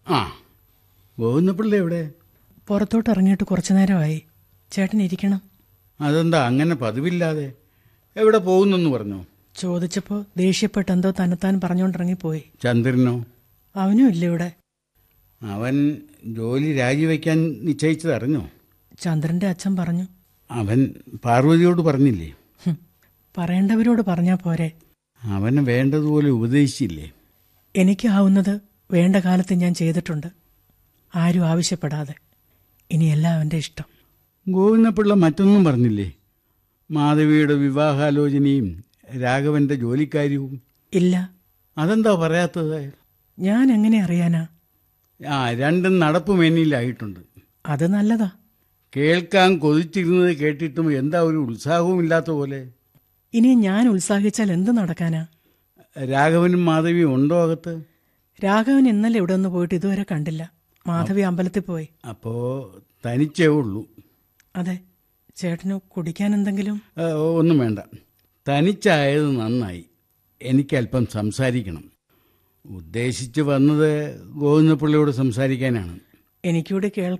ആ ഗോവിന്ദപിള്ള എവിടെ പുറത്തോട്ട് ഇറങ്ങിയിട്ട് കുറച്ചു നേരമായി ചേട്ടൻ ഇരിക്കണം അതെന്താ അങ്ങനെ പതിവില്ലാതെ എവിടെ പോകുന്നെന്ന് പറഞ്ഞോ ചോദിച്ചപ്പോൾ ദേഷ്യപ്പെട്ട് എന്തോ തന്നെത്താൻ പറഞ്ഞുകൊണ്ടിറങ്ങിപ്പോയി ചന്ദ്രനോ അവനും ഇല്ല ഇവിടെ അവൻ ജോലി രാജിവെക്കാൻ നിശ്ചയിച്ചത് അറിഞ്ഞോ ചന്ദ്രന്റെ അച്ഛൻ പറഞ്ഞു അവൻ പാർവതിയോട് പറഞ്ഞില്ലേ ഹും, പറയേണ്ടവരോട് പറഞ്ഞാ പോരെ അവനെ വേണ്ടതുപോലെ ഉപദേശിച്ചില്ലേ എനിക്കാവുന്നത് വേണ്ട കാലത്ത് ഞാൻ ചെയ്തിട്ടുണ്ട് ആരും ആവശ്യപ്പെടാതെ ഇനി എല്ലാം അവന്റെ ഇഷ്ടം ഗോവിന്ദപിള്ള മറ്റൊന്നും പറഞ്ഞില്ലേ മാധവിയുടെ വിവാഹാലോചനയും രാഘവന്റെ ജോലിക്കാര്യവും ഇല്ല അതെന്താ പറയാത്തത് ഞാൻ എങ്ങനെ അറിയാനാ ആ രണ്ടും നടപ്പുമേനിയിലായിട്ടുണ്ട് അത് നല്ലതാ കേൾക്കാൻ കൊതിച്ചിരുന്നത് കേട്ടിട്ടും എന്താ ഒരു ഉത്സാഹവും ഇല്ലാത്ത പോലെ ഇനി ഞാൻ ഉത്സാഹിച്ചാൽ എന്ത് നടക്കാനാ രാഘവനും മാധവിയും ഉണ്ടോ അകത്ത് രാഘവൻ ഇന്നലെ ഇവിടെ ഒന്ന് പോയിട്ട് ഇതുവരെ കണ്ടില്ല മാധവി അമ്പലത്തിൽ പോയി അപ്പോ തനിച്ചേ ഉള്ളൂ അതെ ചേട്ടന് കുടിക്കാൻ എന്തെങ്കിലും ആ, ഒന്നും വേണ്ട തനിച്ചായത് നന്നായി എനിക്കല്പം സംസാരിക്കണം ഉദ്ദേശിച്ച് വന്നത് ഗോവിന്ദപിള്ളയോട് സംസാരിക്കാനാണ് എനിക്കൂടെ കേൾ